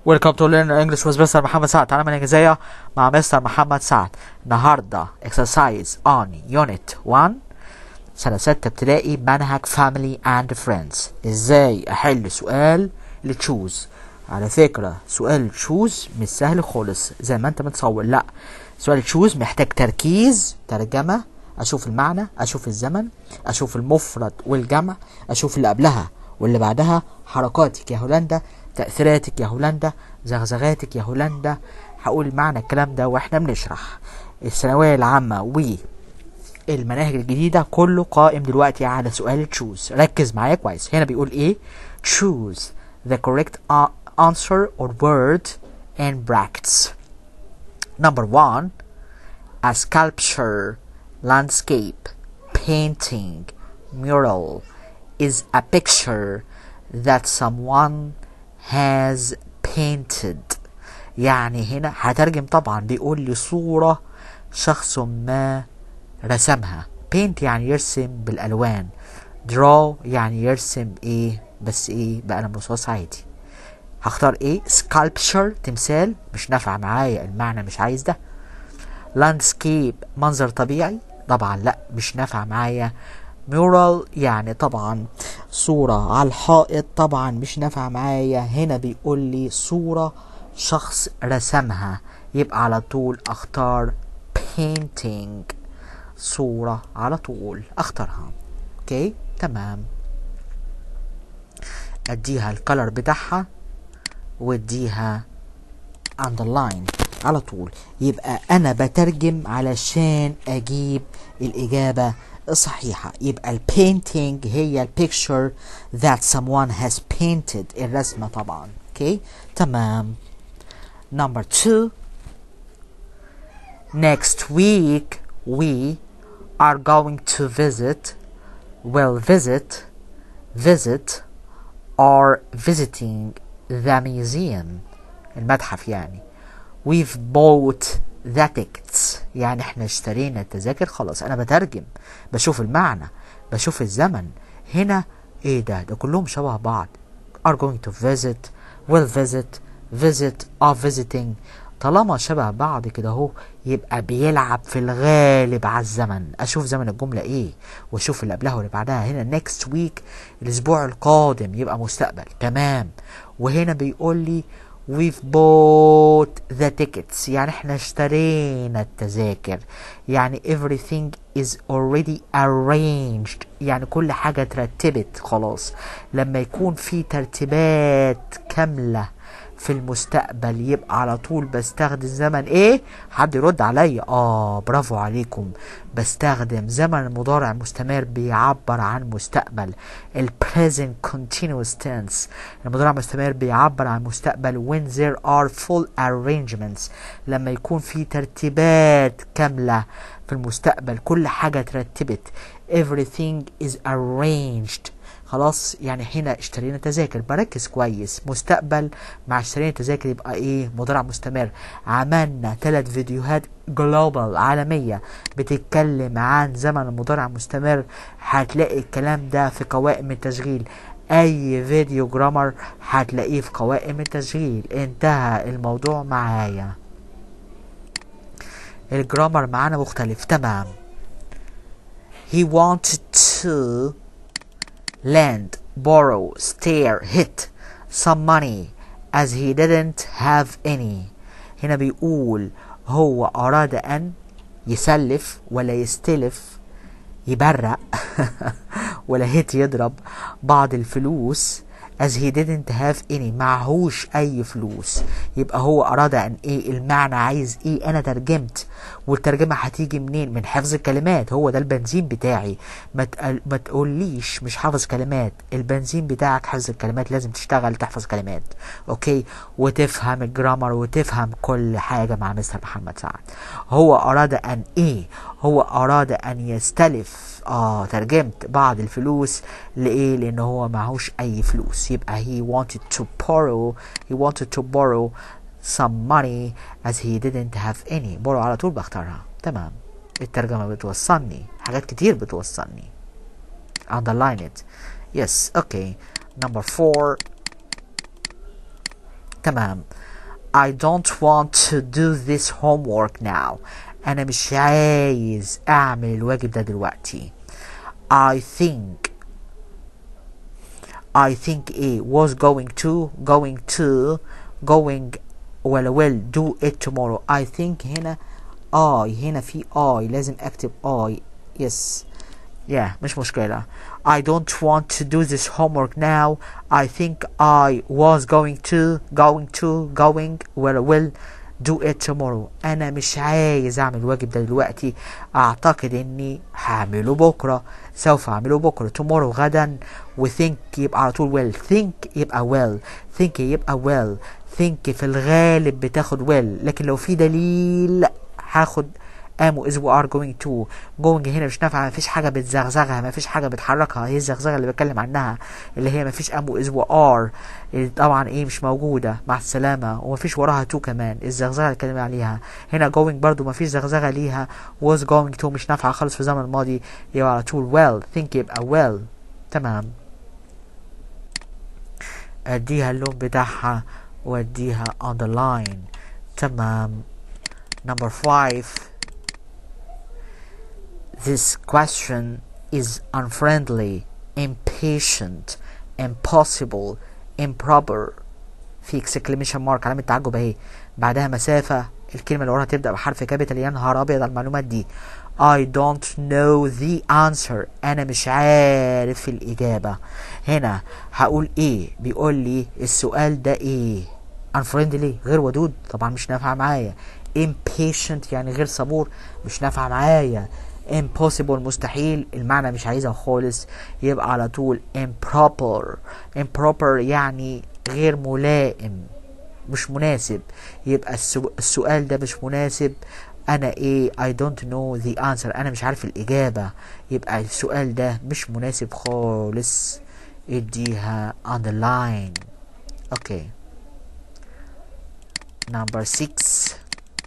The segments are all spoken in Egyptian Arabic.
Welcome to Learn English with Mr. محمد سعد تعلم الإنجليزية مع مستر محمد سعد النهاردة exercise on unit 1 سنة ستة ابتدائي منهج family and friends ازاي احل سؤال لتشوز على فكرة سؤال تشوز مش سهل خالص زي ما انت متصور لا سؤال تشوز محتاج تركيز ترجمة اشوف المعنى اشوف الزمن اشوف المفرد والجمع اشوف اللي قبلها واللي بعدها حركاتك يا هولندا تأثيراتك يا هولندا زغزغاتك يا هولندا هقول معنى الكلام ده واحنا بنشرح الثانوية العامة والمناهج الجديدة كله قائم دلوقتي على سؤال تشوز ركز معايا كويس هنا بيقول ايه choose the correct a- answer or word in brackets number one a sculpture landscape painting mural is a picture that someone has painted يعني هنا هترجم طبعا بيقول لي صورة شخص ما رسمها paint يعني يرسم بالألوان draw يعني يرسم ايه بس ايه بقلم رصاص عادي هختار ايه sculpture تمثال مش نافع معايا المعنى مش عايز ده landscape منظر طبيعي طبعا لا مش نافع معايا mural يعني طبعا صورة على الحائط طبعا مش نافع معايا هنا بيقول لي صورة شخص رسمها يبقى على طول اختار painting صورة على طول اختارها اوكي تمام اديها الكلر بتاعها واديها underline على طول يبقى انا بترجم علشان اجيب الاجابة الصحيحة يبقى البينتينج هي البيكتشر that someone has painted الرسمة طبعا اوكي تمام number two next week we are going to visit will visit visit or visiting the museum المتحف يعني we've bought the tickets يعني احنا اشترينا التذاكر خلاص انا بترجم بشوف المعنى بشوف الزمن هنا ايه ده ده كلهم شبه بعض are going to visit will visit visit are visiting طالما شبه بعض كده اهو يبقى بيلعب في الغالب على الزمن اشوف زمن الجمله ايه واشوف اللي قبلها واللي بعدها هنا next week الاسبوع القادم يبقى مستقبل تمام وهنا بيقول لي we've bought the tickets يعني احنا اشترينا التذاكر يعني everything is already arranged يعني كل حاجة ترتبت خلاص لما يكون في ترتيبات كاملة في المستقبل يبقى على طول بستخدم زمن ايه حد يرد عليا اه برافو عليكم بستخدم زمن المضارع المستمر بيعبر عن مستقبل ال present continuous tense المضارع المستمر بيعبر عن مستقبل when there are full arrangements لما يكون في ترتيبات كاملة في المستقبل كل حاجة ترتبت everything is arranged خلاص يعني هنا اشترينا تذاكر بركز كويس مستقبل مع اشترينا تذاكر يبقى ايه مضارع مستمر عملنا ثلاث فيديوهات جلوبال عالمية بتتكلم عن زمن المضارع المستمر هتلاقي الكلام ده في قوائم التشغيل اي فيديو جرامر هتلاقيه في قوائم التشغيل انتهى الموضوع معايا الجرامر معانا مختلف تمام he wanted to lend, borrow, stare, hit some money as he didn't have any. هنا بيقول هو أراد أن يسلف ولا يستلف يبرق ولا هيت يضرب بعض الفلوس as he didn't have any معهوش اي فلوس يبقى هو اراد ان ايه المعنى عايز ايه انا ترجمت والترجمة هتيجي منين من حفظ الكلمات هو ده البنزين بتاعي ما, تقل... ما تقوليش مش حافظ كلمات البنزين بتاعك حفظ الكلمات لازم تشتغل تحفظ كلمات اوكي وتفهم الجرامر وتفهم كل حاجة مع مستر محمد سعد هو اراد ان ايه هو اراد ان يستلف اه ترجمت بعض الفلوس لايه لان هو معهوش اي فلوس يبقى he wanted to borrow he wanted to borrow some money as he didn't have any borrow على طول بختارها تمام الترجمة بتوصلني حاجات كتير بتوصلني underline it yes okay number four تمام I don't want to do this homework now أنا مش عايز أعمل الواجب ده دلوقتي I think I think A was going to going to going ولا will do it tomorrow I think هنا I هنا في I لازم أكتب I yes yeah مش مشكلة I don't want to do this homework now I think I was going to going to going ولا will do it tomorrow انا مش عايز اعمل الواجب ده دلوقتي اعتقد اني هعمله بكره سوف اعمله بكره tomorrow غدا و think يبقى على طول will think يبقى well think يبقى well think في الغالب بتاخد well لكن لو في دليل هاخد am is we are going to going هنا مش نافعه مفيش حاجه بتزغزغها مفيش حاجه بتحركها هي الزغزغه اللي بتكلم عنها اللي هي مفيش am is we are طبعا ايه مش موجوده مع السلامه ومفيش وراها to كمان الزغزغه اللي اتكلم عليها هنا going برضو مفيش زغزغه ليها was going to مش نافعه خالص في الزمن الماضي يبقى على طول well think يبقى well تمام اديها اللون بتاعها واديها on the line تمام number five This question is unfriendly, impatient, impossible, improper في exclamation mark علامة تعجب اهي بعدها مسافة الكلمة اللي وراها تبدأ بحرف كابيتال يا نهار أبيض على المعلومات دي I don't know the answer أنا مش عارف الإجابة هنا هقول إيه بيقول لي السؤال ده إيه unfriendly غير ودود طبعا مش نافعة معايا impatient يعني غير صبور مش نافعة معايا impossible مستحيل المعنى مش عايزها خالص يبقى على طول improper improper يعني غير ملائم مش مناسب يبقى السؤال ده مش مناسب انا ايه I don't know the answer انا مش عارف الاجابة يبقى السؤال ده مش مناسب خالص اديها on the line اوكي number 6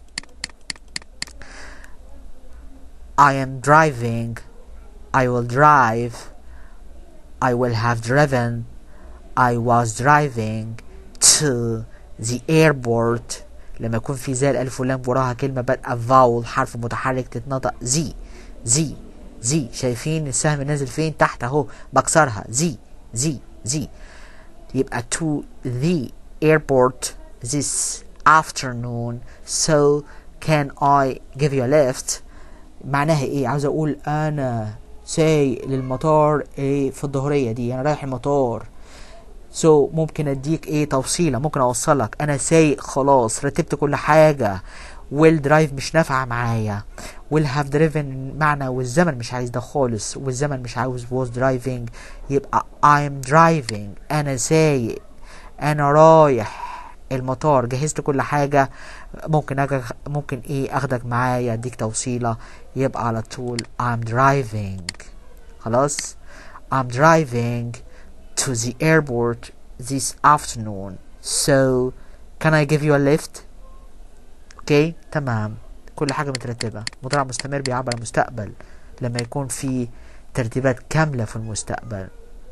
I am driving. I will drive. I will have driven. I was driving to the airport. لما يكون في زي الألف واللام وراها كلمة بادئة فاول حرف متحرك تتنطق زي زي زي شايفين السهم نازل فين تحت اهو بكسرها زي زي زي يبقى to the airport this afternoon so can I give you a lift معناها ايه عاوز اقول انا سايق للمطار ايه في الظهرية دي انا رايح المطار سو so, ممكن اديك ايه توصيلة ممكن اوصلك انا سايق خلاص رتبت كل حاجة ويل درايف مش نافعة معايا ويل هاف دريفن معنى والزمن مش عايز ده خالص والزمن مش عاوز was driving يبقى I'm driving انا سايق انا رايح المطار جهزت كل حاجة ممكن أجا ممكن ايه اخدك معايا اديك توصيلة يبقى على طول I'm driving خلاص I'm driving to the airport this afternoon so can I give you a lift اوكي تمام كل حاجة مترتبة مضارع مستمر بيعبر عن المستقبل لما يكون في ترتيبات كاملة في المستقبل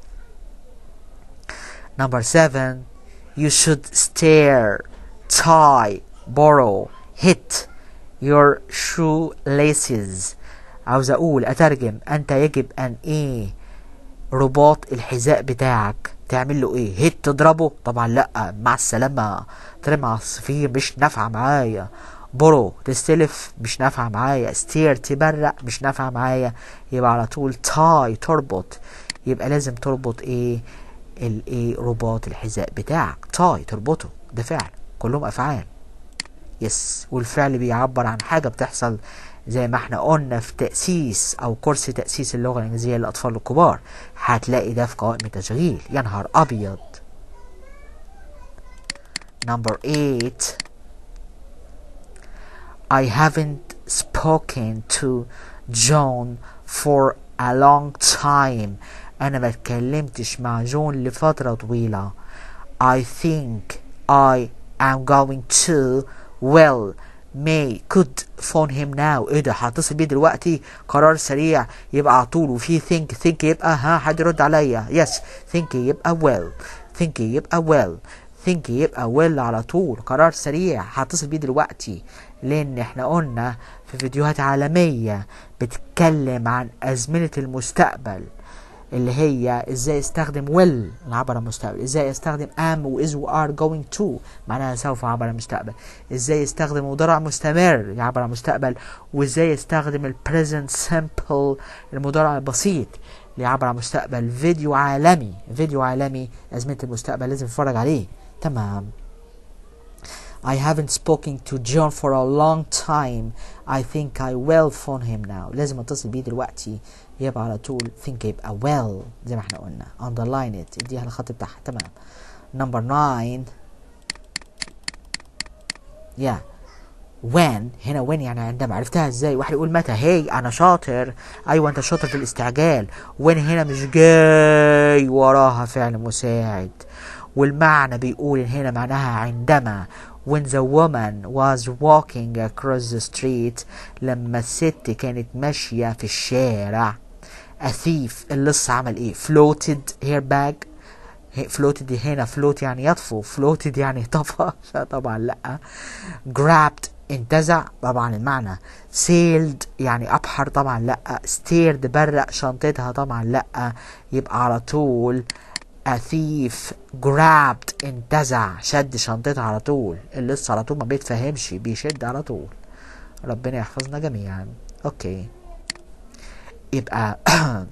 number seven you should stare tie borrow hit your shoelaces عاوز اقول اترجم انت يجب ان ايه رباط الحذاء بتاعك تعمل له ايه هيت تضربه طبعا لا مع السلامة ترمي على الصفير مش نافعة معايا برو تستلف مش نافعة معايا ستير تبرق مش نافعة معايا يبقى على طول تاي تربط يبقى لازم تربط ايه الايه رباط الحذاء بتاعك تاي تربطه ده فعل كلهم افعال يس والفعل بيعبر عن حاجة بتحصل زي ما احنا قلنا في تأسيس أو كورس تأسيس اللغة الإنجليزية للأطفال الكبار هتلاقي ده في قوائم التشغيل يا نهار أبيض Number 8 I haven't spoken to John for a long time أنا ما اتكلمتش مع جون لفترة طويلة I think I am going to well may could phone him now ايه ده هتصل بيه دلوقتي قرار سريع يبقى على طول وفي think think يبقى ها حد يرد عليا yes think يبقى well think يبقى well think يبقى will على طول قرار سريع هتصل بيه دلوقتي لان احنا قلنا في فيديوهات عالمية بتتكلم عن ازمنة المستقبل اللي هي ازاي استخدم will عبر المستقبل ازاي استخدم am و is و are going to معناها سوف عبر المستقبل ازاي استخدم مضارع مستمر عبر المستقبل وازاي استخدم ال present simple المضارع البسيط اللي عبر عن المستقبل فيديو عالمي فيديو عالمي أزمنة المستقبل لازم تتفرج عليه تمام I haven't spoken to John for a long time. I think I will phone him now. لازم اتصل بيه دلوقتي يبقى على طول think يبقى well زي ما احنا قلنا underline it اديها الخط بتاعها تمام number nine yeah when هنا when يعني عندما عرفتها ازاي واحد يقول متى هي انا شاطر ايوه انت شاطر في الاستعجال when هنا مش جاي وراها فعل مساعد والمعنى بيقول هنا معناها عندما when the woman was walking across the street لما الست كانت ماشية في الشارع a thief اللص عمل ايه floated her bag floated هنا float يعني يطفو floated يعني طفى طبعا لا grabbed انتزع طبعا المعنى sailed يعني ابحر طبعا لا steered برق شنطتها طبعا لا يبقى على طول a thief grabbed انتزع شد شنطتها على طول اللص على طول ما بيتفهمش بيشد على طول ربنا يحفظنا جميعا اوكي يبقى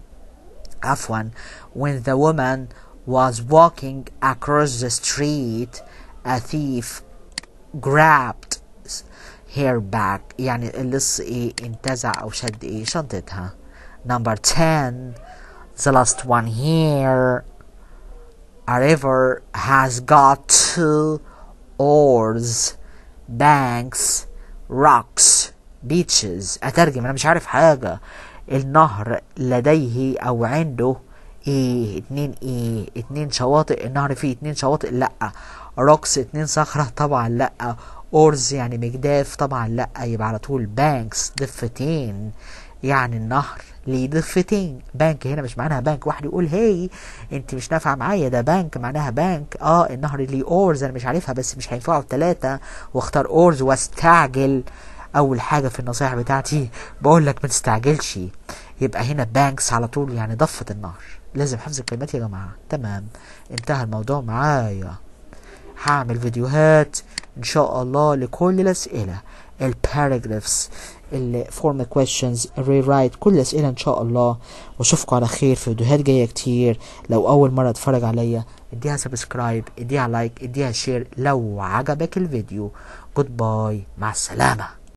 عفوا when the woman was walking across the street a thief grabbed her bag يعني اللص ايه انتزع او شد ايه شنطتها number 10 the last one here a river has got two oars banks rocks beaches اترجم انا مش عارف حاجة النهر لديه او عنده ايه اتنين ايه اتنين شواطئ النهر فيه اتنين شواطئ لا روكس اتنين صخرة طبعا لا اورز يعني مجداف طبعا لا يبقى على طول بانكس ضفتين يعني النهر ليه ضفتين بانك هنا مش معناها بانك واحد يقول هي انت مش نافعه معايا ده بانك معناها بانك اه النهر ليه اورز انا مش عارفها بس مش هينفعوا التلاتة واختار اورز واستعجل اول حاجه في النصايح بتاعتي بقول لك ما تستعجلش يبقى هنا بانكس على طول يعني ضفه النهر لازم حفظ الكلمات يا جماعه تمام انتهى الموضوع معايا هعمل فيديوهات ان شاء الله لكل الاسئله الباراجرافز الفورم كويشنز الريرايت كل الاسئله ان شاء الله واشوفكم على خير في فيديوهات جايه كتير لو اول مره تتفرج عليا اديها سبسكرايب اديها لايك اديها شير لو عجبك الفيديو جود باي مع السلامه